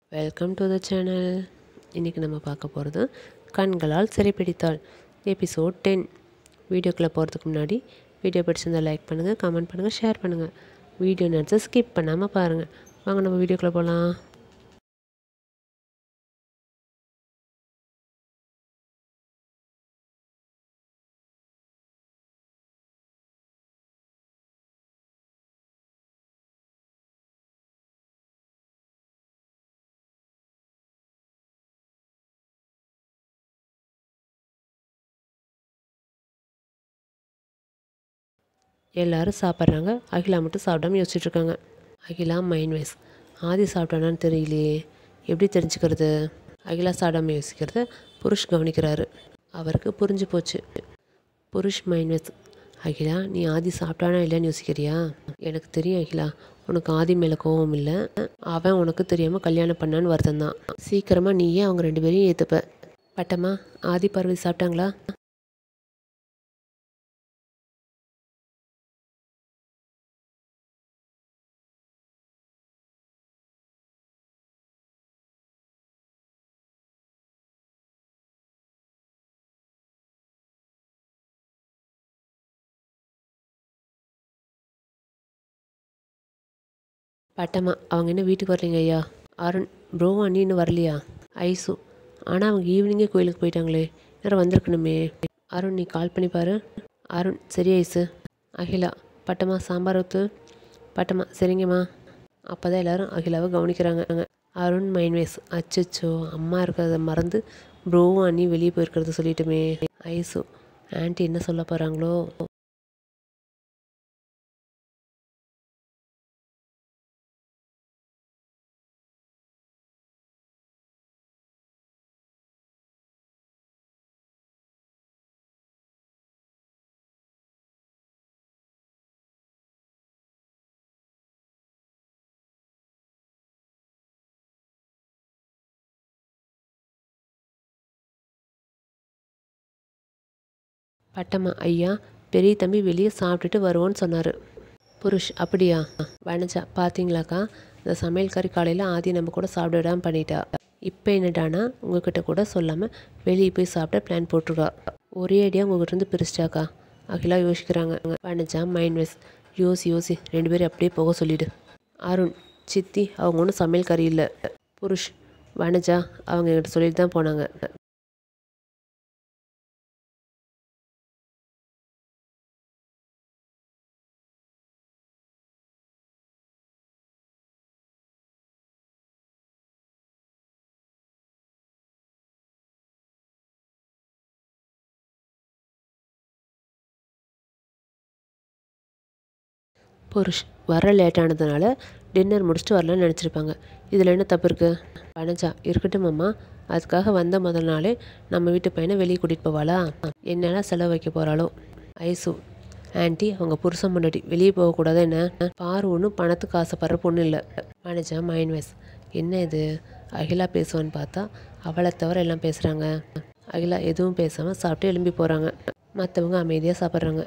welcome to the channel இன்றைக்கி நம்ம பார்க்க போகிறது கண்களால் சிறைப்பிடித்தாள் எபிசோட் டென் வீடியோக்குள்ளே போகிறதுக்கு முன்னாடி வீடியோ பிடிச்சிருந்தா லைக் பண்ணுங்கள் கமெண்ட் பண்ணுங்கள் ஷேர் பண்ணுங்கள் வீடியோ நினச்சா ஸ்கிப் பண்ணாமல் பாருங்கள் வாங்க நம்ம வீடியோக்குள்ளே போகலாம் எல்லாரும் சாப்பிட்றாங்க அகிலா மட்டும் சாப்பிடாம யோசிச்சுட்டு இருக்காங்க அகிலா மைண்ட் வைஸ் ஆதி சாப்பிட்டானான்னு தெரியலையே எப்படி தெரிஞ்சுக்கிறது அகிலா சாப்பிடாம யோசிக்கிறத புருஷ் கவனிக்கிறாரு அவருக்கு புரிஞ்சு போச்சு புருஷ் மைண்ட் வைஸ் அகிலா நீ ஆதி சாப்பிட்டானா இல்லைன்னு யோசிக்கிறியா எனக்கு தெரியும் அகிலா உனக்கு ஆதி மேலே கோவம் இல்லை அவன் உனக்கு தெரியாமல் கல்யாணம் பண்ணான்னு வருத்தம் தான் சீக்கிரமாக நீயே அவங்க ரெண்டு பேரையும் ஏற்றுப்ப பட்டம்மா ஆதி பார்வதி சாப்பிட்டாங்களா பட்டம்மா அவங்க என்ன வீட்டுக்கு வரலைங்க ஐயா அருண் ப்ரோ அண்ணி இன்னும் வரலையா ஐசு ஆனால் அவங்க ஈவினிங்கே கோயிலுக்கு போயிட்டாங்களே நேரம் வந்திருக்கணுமே அருண் நீ கால் பண்ணி பாரு அருண் சரி ஐசு அகிலா பட்டம்மா சாம்பார் ஊற்று பட்டம்மா சரிங்கம்மா அப்போ தான் எல்லோரும் அகிலாவை கவனிக்கிறாங்க அருண் மைன்வேஸ் அச்சச்சோ அம்மா இருக்கிறத மறந்து ப்ரோவும் அண்ணி வெளியே போயிருக்கிறத சொல்லிட்டுமே ஐசு ஆன்ட்டி என்ன சொல்ல போகிறாங்களோ பட்டம்மா ஐயா பெரிய தம்பி வெளியே சாப்பிட்டுட்டு வருவோன்னு சொன்னார் புருஷ் அப்படியா வனஜா பார்த்தீங்களாக்கா இந்த சமையல்காரி காலையில் ஆதி நம்ம கூட சாப்பிட விடாமல் பண்ணிட்டா இப்போ என்னடானா உங்ககிட்ட கூட சொல்லாமல் வெளியே போய் சாப்பிட பிளான் போட்டிருக்கா ஒரே ஐடியா உங்ககிட்ட இருந்து பிரிச்சிட்டாக்கா அகிலா யோசிக்கிறாங்க வனஜா மைண்ட் வைஸ் யோசி யோசி ரெண்டு பேரும் அப்படியே போக சொல்லிடு அருண் சித்தி அவங்க ஒன்றும் சமையல்காரி இல்லை புருஷ் வனஜா அவங்க என்கிட்ட சொல்லிட்டு தான் போனாங்க புருஷ் வர லேட்டானதுனால டின்னர் முடிச்சுட்டு வரலான்னு நினச்சிருப்பாங்க இதில் என்ன தப்பு இருக்குது வனஜா இருக்கட்டும் அம்மா அதுக்காக வந்த முதல் நாளே நம்ம வீட்டு பையனை வெளியே கூட்டிகிட்டு போவாளா என்னெல்லாம் செலவு வைக்க போகிறாளோ ஐசு ஆன்ட்டி அவங்க புருஷன் முன்னாடி வெளியே போகக்கூடாது என்ன பாரு ஒன்றும் பணத்துக்கு ஆசைப்படுற பொண்ணு இல்லை வனஜா மைண்ட் வைஸ் என்ன இது அகிலா பேசுவான்னு பார்த்தா அவளை தவிர எல்லாம் பேசுகிறாங்க அகிலா எதுவும் பேசாமல் சாப்பிட்டு எழும்பி போகிறாங்க மற்றவங்க அமைதியாக சாப்பிட்றாங்க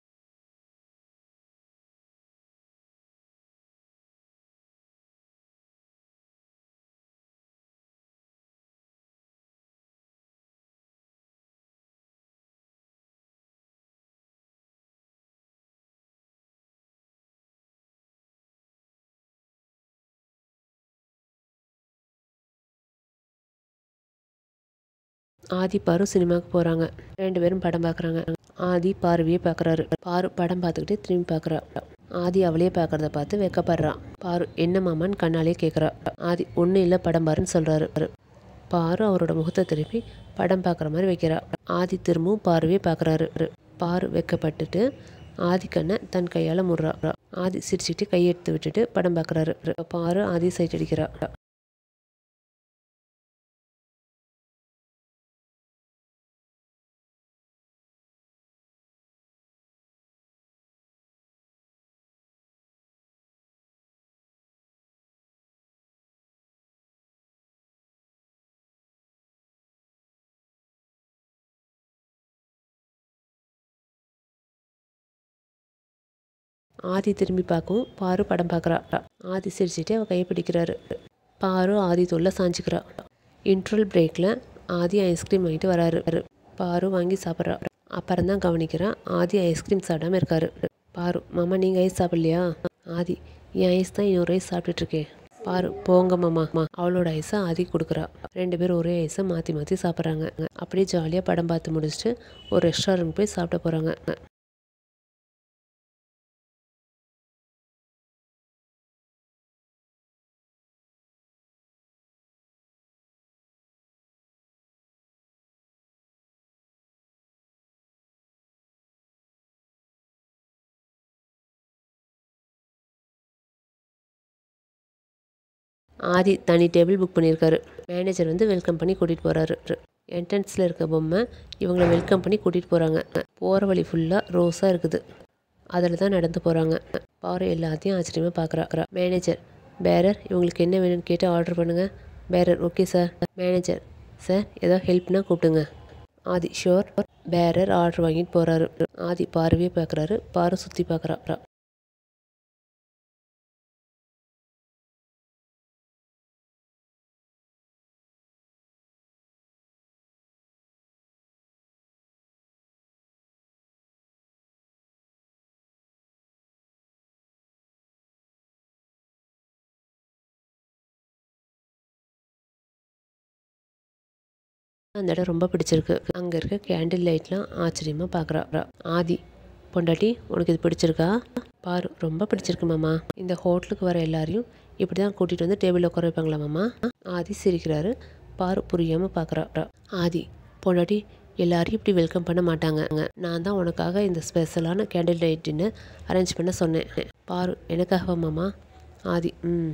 ஆதி பாரு சினிமாவுக்கு போகிறாங்க ரெண்டு பேரும் படம் பார்க்குறாங்க ஆதி பார்வையே பார்க்குறாரு பாரு படம் பார்த்துக்கிட்டே திரும்பி பார்க்குறா ஆதி அவளையே பார்க்குறத பார்த்து வெக்கப்படுறான் பாரு என்ன மாமான்னு கண்ணாலே கேட்குறா ஆதி ஒன்றும் இல்லை படம் பாருன்னு சொல்கிறாரு பாரு அவரோட முகத்தை திருப்பி படம் பார்க்குற மாதிரி வைக்கிறா ஆதி திரும்பவும் பார்வையே பார்க்குறாரு பாரு வெக்கப்பட்டுட்டு ஆதி கண்ணை தன் கையால் முடுறா ஆதி சிரிச்சுட்டு கையெடுத்து விட்டுட்டு படம் பார்க்குறாரு பாரு ஆதி சைட் அடிக்கிறா ஆதி திரும்பி பார்க்கவும் பாரு படம் பார்க்குறா ஆதி சிரிச்சுட்டு அவ கையை பிடிக்கிறாரு பாரு ஆதி தோல்ல சாஞ்சிக்கிறா இன்ட்ரல் பிரேக்கில் ஆதி ஐஸ்கிரீம் வாங்கிட்டு வராரு பாரு வாங்கி சாப்பிட்றா அப்புறம் தான் கவனிக்கிறான் ஆதி ஐஸ்கிரீம் சாப்பிடாம இருக்காரு பாரு மாமா நீங்கள் ஐஸ் சாப்பிட்லையா ஆதி என் ஐஸ் தான் இன்னொரு ஐஸ் சாப்பிட்டுட்ருக்கேன் பாரு போங்க மாமா மா அவளோட ஐஸை ஆதி கொடுக்குறா ரெண்டு பேரும் ஒரே ஐஸை மாற்றி மாற்றி சாப்பிட்றாங்க அப்படியே ஜாலியாக படம் பார்த்து முடிச்சுட்டு ஒரு ரெஸ்டாரண்ட் போய் சாப்பிட போகிறாங்க ஆதி தனி டேபிள் புக் பண்ணியிருக்காரு மேனேஜர் வந்து வெல்கம் பண்ணி கூட்டிகிட்டு போகிறாரு என்ட்ரன்ஸில் இருக்க பொம்மை இவங்களை வெல்கம் பண்ணி கூட்டிகிட்டு போகிறாங்க போகிற வழி ஃபுல்லாக ரோஸாக இருக்குது அதில் தான் நடந்து போகிறாங்க பாரு எல்லாத்தையும் ஆச்சரியமாக பார்க்குறா மேனேஜர் பேரர் இவங்களுக்கு என்ன வேணும்னு கேட்டு ஆர்டர் பண்ணுங்கள் bearer okay sir manager sir ஏதோ ஹெல்ப்னா கூப்பிடுங்க ஆதி ஷோர் பேரர் ஆர்டர் வாங்கிட்டு போகிறாரு ஆதி பார்வையே பார்க்குறாரு பாரு சுற்றி பார்க்குறா அந்த இடம் ரொம்ப பிடிச்சிருக்கு அங்கே இருக்க கேண்டில் லைட்லாம் ஆச்சரியமாக பார்க்குறா ஆதி பொண்டாட்டி உனக்கு இது பிடிச்சிருக்கா பாரு ரொம்ப பிடிச்சிருக்கு மாமா இந்த ஹோட்டலுக்கு வர எல்லாரையும் இப்படி தான் கூட்டிகிட்டு வந்து டேபிளில் உட்கார வைப்பாங்களா மாமா ஆதி சிரிக்கிறாரு பாரு புரியாமல் பார்க்குறா ஆதி பொண்டாட்டி எல்லாரையும் இப்படி வெல்கம் பண்ண மாட்டாங்க நான் தான் உனக்காக இந்த ஸ்பெஷலான கேண்டில் லைட் டின்னர் அரேஞ்ச் பண்ண சொன்னேன் பாரு எனக்காகவா மாமா ஆதி ம்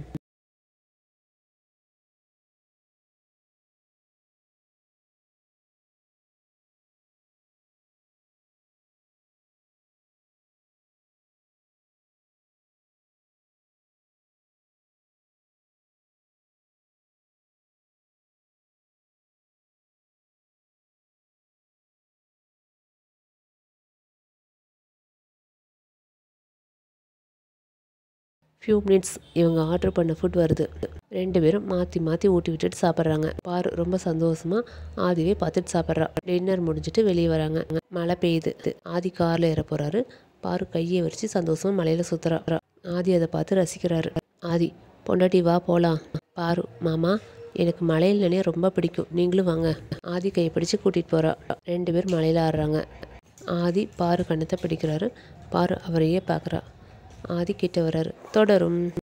ஃபியூ மினிட்ஸ் இவங்க ஆர்டர் பண்ண ஃபுட் வருது ரெண்டு பேரும் மாற்றி மாற்றி ஊட்டி விட்டுட்டு சாப்பிட்றாங்க பாரு ரொம்ப சந்தோஷமாக ஆதிவே பார்த்துட்டு சாப்பிட்றா டின்னர் முடிஞ்சுட்டு வெளியே வராங்க மழை பெய்யுது ஆதி காரில் ஏற போகிறாரு பாரு கையை வச்சு சந்தோஷமாக மலையில் சுற்றுறா ஆதி அதை பார்த்து ரசிக்கிறாரு ஆதி பொண்டாட்டி வா போகலாம் பாரு மாமா எனக்கு மலையில் நினைய ரொம்ப பிடிக்கும் நீங்களும் வாங்க ஆதி கையை பிடிச்சு கூட்டிகிட்டு போகிறா ரெண்டு பேர் மலையில் ஆடுறாங்க ஆதி பாரு கண்ணத்தை பிடிக்கிறாரு பாரு அவரையே பார்க்குறா ஆதி கிட்ட வராரு தொடரும்